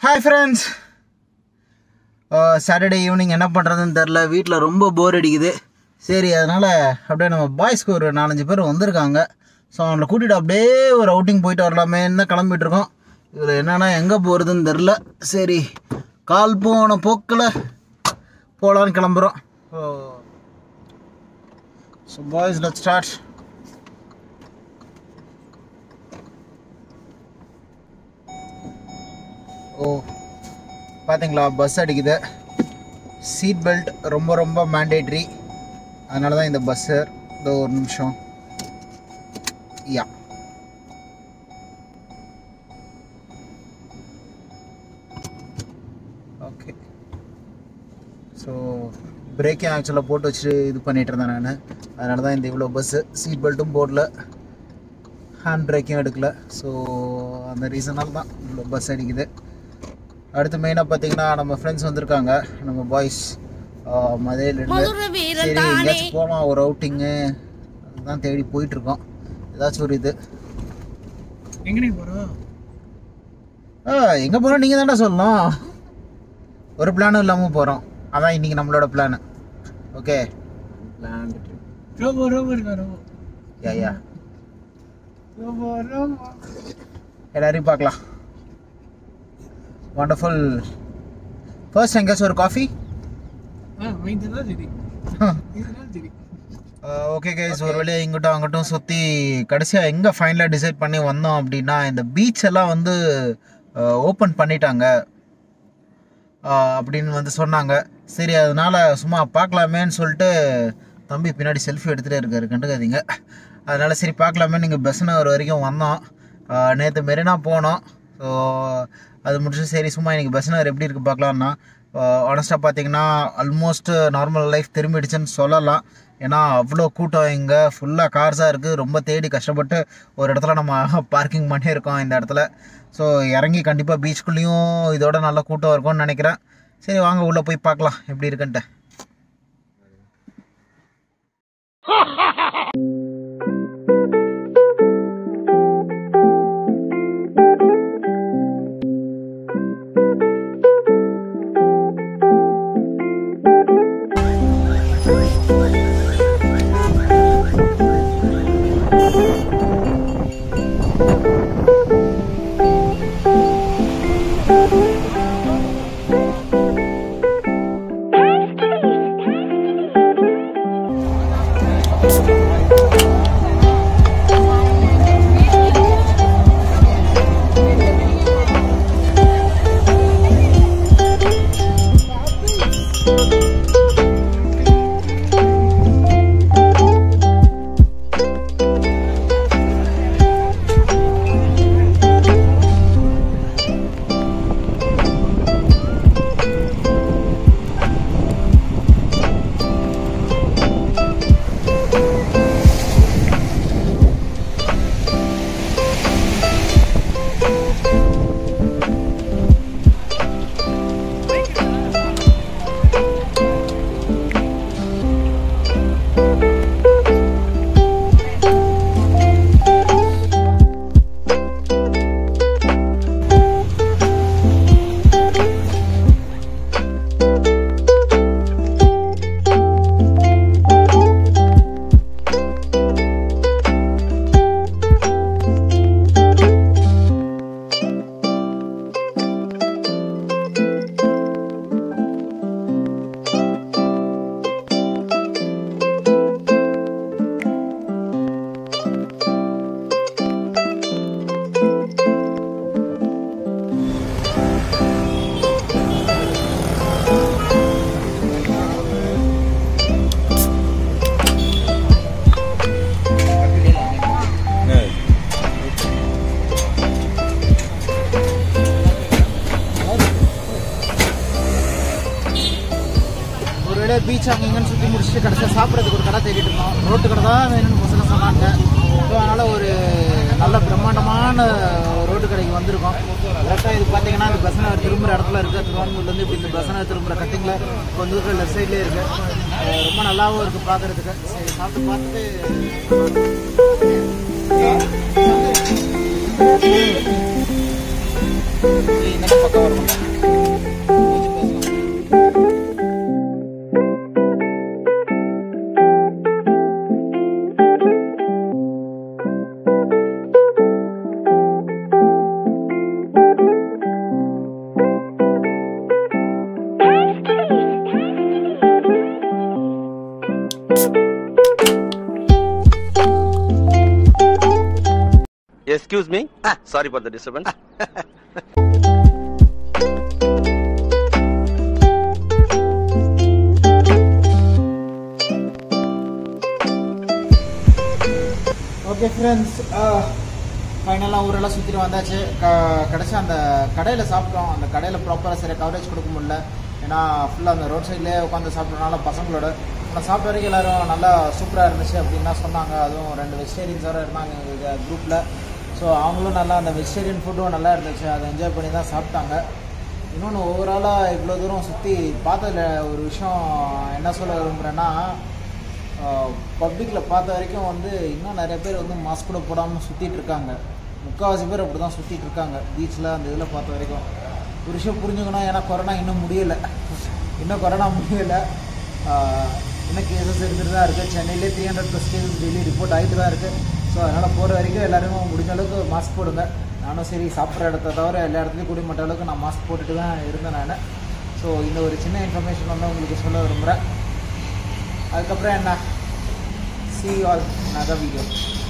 hi friends Saturday evening என்ன பண்ணுறதுன்னு தெரில வீட்டில் ரொம்ப போர் அடிக்குது சரி அதனால் அப்படியே நம்ம பாய்ஸ்க்கு ஒரு நாலஞ்சு பேர் வந்திருக்காங்க ஸோ அவங்கள கூட்டிகிட்டு அப்படியே ஒரு அவுட்டிங் போயிட்டு வரலாமேன்னு தான் கிளம்பிட்டு இருக்கோம் இதில் என்னென்னா எங்கே போகிறதுன்னு தெரில சரி கால் போன போக்கில் போகலான்னு கிளம்புறோம் ஸோ பாய்ஸ் லெட் ஸ்டார்ட் ஓ பார்த்தீங்களா பஸ் அடிக்குது சீட் பெல்ட் ரொம்ப ரொம்ப மேண்டேட்ரி அதனால தான் இந்த பஸ்ஸு இதோ ஒரு நிமிஷம் யா ஓகே ஸோ பிரேக்கே ஆக்சுவலாக போட்டு வச்சு இது பண்ணிட்டு இருந்தேன் நான் அதனால தான் இந்த இவ்வளோ பஸ்ஸு சீட் பெல்ட்டும் போடல ஹேண்ட் பிரேக்கும் எடுக்கல ஸோ அந்த ரீசனால் தான் இவ்வளோ பஸ் அடிக்குது அடுத்து மெயினாக பார்த்தீங்கன்னா நம்ம ஃப்ரெண்ட்ஸ் வந்திருக்காங்க நம்ம பாய்ஸ் மதையிலிருந்து மதுர வீரன் சரி தானே எங்கேயாச்சும் போகலாம் ஒரு அவுட்டிங்கு அதுதான் தேடி போயிட்டுருக்கோம் ஏதாச்சும் ஒரு இது எங்கடி போறோம் ஆ எங்கே போகிறோம் நீங்கள் தானே சொல்லணும் ஒரு பிளானும் இல்லாமல் போகிறோம் அதான் இன்றைக்கி நம்மளோட பிளான் ஓகே ரோபோ ரோபோ இருக்கா robo yeah yeah robo robo எல்லாரையும் பார்க்கலாம் வண்டர்ஃபுல் ஃபர்ஸ்ட் எங்கேயாச்சும் ஒரு காஃபி ஆ வாங்கி தான் சரி இதுதான் சரி ஓகே கைஸ் ஒரு வழியாக இங்கிட்டும் அங்கிட்டும் சுற்றி கடைசியாக எங்கே ஃபைனலாக டிசைட் பண்ணி வந்தோம் அப்படின்னா இந்த பீச் எல்லாம் வந்து ஓப்பன் பண்ணிட்டாங்க அஹ், அப்படின்னு வந்து சொன்னாங்க சரி அதனால சும்மா பார்க்கலாமேன்னு சொல்லிட்டு தம்பி பின்னாடி செல்ஃபி எடுத்துகிட்டே இருக்காரு கண்டுக்காதீங்க அதனால சரி பார்க்கலாமே நீங்கள் பெசனவர் வரைக்கும் வந்தோம் நேற்று மெரினா போனோம் ஸோ அது முடிச்சு சரி சும்மா இன்னைக்கு பெசனவர் எப்படி இருக்குது பார்க்கலான்னா ஆனஸ்ட்டாக பார்த்தீங்கன்னா ஆல்மோஸ்ட் நார்மல் லைஃப் திரும்பிடுச்சுன்னு சொல்லலாம் ஏன்னா அவ்வளோ கூட்டம் இங்கே ஃபுல்லாக கார்ஸாக இருக்குது ரொம்ப தேடி கஷ்டப்பட்டு ஒரு இடத்துல நம்ம பார்க்கிங் பண்ணியிருக்கோம் இந்த இடத்துல ஸோ இறங்கி கண்டிப்பாக பீச்சுக்குள்ளேயும் இதோட நல்ல கூட்டம் இருக்கும்னு நினைக்கிறேன் சரி வாங்க உள்ளே போய் பார்க்கலாம் எப்படி இருக்குன்ட்டு ஒரு வேளை பீச் அங்கே இங்கேன்னு சுற்றி முடிச்சுட்டு கடைசியாக சாப்பிட்றதுக்கு ஒரு கடை தேடிட்டு இருந்தோம் ரோட்டு கடை தான் வேணும்னு பசங்க சொன்னாங்க ஸோ அதனால் ஒரு நல்ல பிரம்மாண்டமான ரோட்டு கடைக்கு வந்திருக்கோம் கரெக்டாக இது பார்த்தீங்கன்னா இந்த பசனை திரும்புகிற இடத்துல இருக்குது திருவான்மூர்லேருந்து இப்படி இந்த பசனை திரும்புகிற கட்டிங்கில் கொஞ்சம் தூரம் லெஃப்ட் சைட்லேயே இருக்குது ரொம்ப நல்லாவும் இருக்குது பார்க்குறதுக்கு சரி சாப்பிட்டு பார்த்துட்டு ஏய், இந்த பக்கம் வரணும் excuse me sorry for the disturbance okay friends ஃபைனலாக ஊரெல்லாம் சுற்றிட்டு வந்தாச்சு க கடைசி அந்த கடையில் சாப்பிட்டோம் அந்த கடையில் ப்ராப்பராக சரியாக கவரேஜ் கொடுக்க முடியல ஏன்னா ஃபுல்லாக அந்த ரோட் சைட்லேயே உட்காந்து சாப்பிட்றதுனால பசங்களோட நான் சாப்பிட்ட வரைக்கும் எல்லாரும் நல்லா சூப்பராக இருந்துச்சு அப்படின்னு தான் சொன்னாங்க அதுவும் ரெண்டு வெஜிடேரியன்ஸ் வேறு இருந்தாங்க எங்கள் குரூப்பில் ஸோ அவங்களும் நல்லா அந்த வெஜிடேரியன் ஃபுட்டும் நல்லா இருந்துச்சு அதை என்ஜாய் பண்ணி தான் சாப்பிட்டாங்க இன்னொன்று ஓவராலாக இவ்வளோ தூரம் சுற்றி பார்த்ததுல ஒரு விஷயம் என்ன சொல்ல விரும்புகிறேன்னா பப்ளிக்கில் பார்த்த வரைக்கும் வந்து இன்னும் நிறைய பேர் வந்து மாஸ்க் கூட போடாமல் சுற்றிட்டு இருக்காங்க முக்கால்வாசி பேர் அப்படி தான் சுற்றிட்டு இருக்காங்க பீச்சில் அந்த இதில் பார்த்த வரைக்கும் ஒரு விஷயம் புரிஞ்சுக்கணும் ஏன்னா கொரோனா இன்னும் முடியலை இன்னும் கொரோனா முடியலை ஆஹ் இன்னும் கேசஸ் இருந்துட்டு தான் இருக்குது சென்னையிலே three hundred plus cases daily report ஆகிட்டு தான் இருக்குது ஸோ அதனால் போகிற வரைக்கும் எல்லாருமே முடிஞ்ச அளவுக்கு மாஸ்க் போடுங்க நானும் சரி சாப்பிட்ற இடத்த தவிர எல்லா இடத்துலையும் குடிமட்ட அளவுக்கு நான் மாஸ்க் போட்டுட்டு தான் இருந்தேன் நான் ஸோ இந்த ஒரு சின்ன இன்ஃபர்மேஷன் வந்து உங்களுக்கு சொல்ல விரும்புகிறேன் அதுக்கப்புறம் என்ன சி ஆல் நகர் வீடியோ